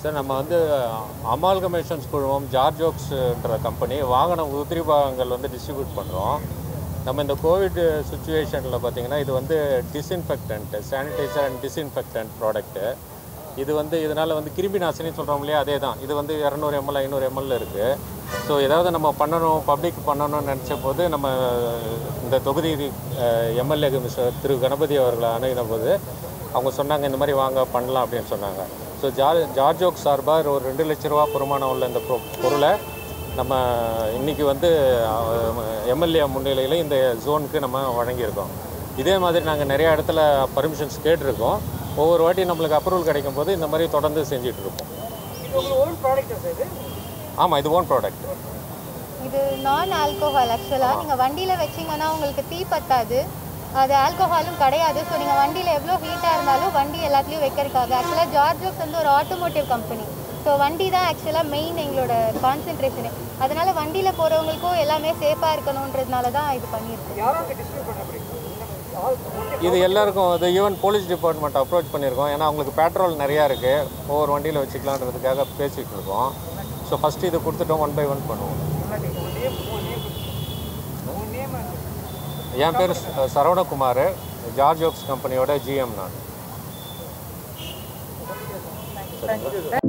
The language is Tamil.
சார் நம்ம வந்து அமால்கமேஷன்ஸ் குழுமம் ஜார்ஜோக்ஸ்ன்ற கம்பெனி வாகன உதிரி பாகங்கள் வந்து டிஸ்ட்ரிபியூட் பண்ணுறோம் நம்ம இந்த கோவிட் சுச்சுவேஷனில் பார்த்தீங்கன்னா இது வந்து disinfectant sanitizer and disinfectant product இது வந்து இதனால் வந்து கிருமி நாசினி சொல்கிறோம் இல்லையா அதே தான் இது வந்து இரநூறு எம்எல் ஐநூறு எம்எல் இருக்குது ஸோ ஏதாவது நம்ம பண்ணணும் பப்ளிக் பண்ணணும்னு நினச்ச போது நம்ம இந்த தொகுதி எம்எல்ஏ மிஸ்டர் திரு கணபதி அவர்களை அணுகின போது அவங்க சொன்னாங்க இந்த மாதிரி வாங்க பண்ணலாம் அப்படின்னு சொன்னாங்க ஸோ ஜார் ஜார்ஜோக் சார்பாக ஒரு ரெண்டு லட்ச ரூபா பெருமானம் உள்ள இந்த பொ- பொருளை நம்ம இன்னைக்கு வந்து எம்எல்ஏ முன்னிலையில் இந்த ஜோனுக்கு நம்ம வழங்கியிருக்கோம் இதே மாதிரி நாங்கள் நிறைய இடத்துல பர்மிஷன்ஸ் கேட்டிருக்கோம் ஒவ்வொரு வாட்டி நம்மளுக்கு அப்ரூவல் கிடைக்கும் போது இந்த மாதிரி தொடர்ந்து செஞ்சுட்டு இருப்போம் இது உங்கள் ஓன் ப்ராடக்டா சார் இது ஆமாம் இது ஓன் ப்ராடக்ட் இது நான் ஆல்கோஹால் ஆக்சுவலாக நீங்கள் வண்டியில் வச்சீங்கன்னா உங்களுக்கு தீ பத்தாது அது ஆல்கோஹாலும் கிடையாது ஸோ நீங்கள் வண்டியில் எவ்வளோ ஹீட்டாக இருந்தாலும் வண்டி எல்லாத்துலேயும் வைக்கிறதுக்காக ஆக்சுவலாக ஜார்ஜோக்ஸ் வந்து ஒரு ஆட்டோமோட்டிவ் கம்பெனி ஸோ வண்டி தான் ஆக்சுவலாக மெயின் எங்களோட கான்சென்ட்ரேஷனு அதனால் வண்டியில் போகிறவங்களுக்கும் எல்லாமே சேஃபாக இருக்கணுன்றதுனால தான் இது பண்ணியிருக்கோம் யாரும் அங்கே டிஸ்ட்ரிபியூட் பண்ண முடியும் ஆல் இது எல்லாருக்கும் இது ஈவன் போலீஸ் டிபார்ட்மெண்ட் அப்ரோச் பண்ணியிருக்கோம் ஏன்னா அவங்களுக்கு பெட்ரோல் நிறையா இருக்குது ஒவ்வொரு வண்டியில் வச்சுக்கலான்றதுக்காக பேசிகிட்டு இருக்கோம் ஸோ ஃபஸ்ட்டு இது கொடுத்துட்டோம் ஒன் பை ஒன் பண்ணுவோம் முன்னாடி உங்கள் நேம் உங்கள் நேம் உங்கள் நேம் என் பேர் ச- சரவணகுமார் ஜார்ஜ் ஓக்ஸ் கம்பெனியோட ஜிஎம் நான் தேங்க்யூ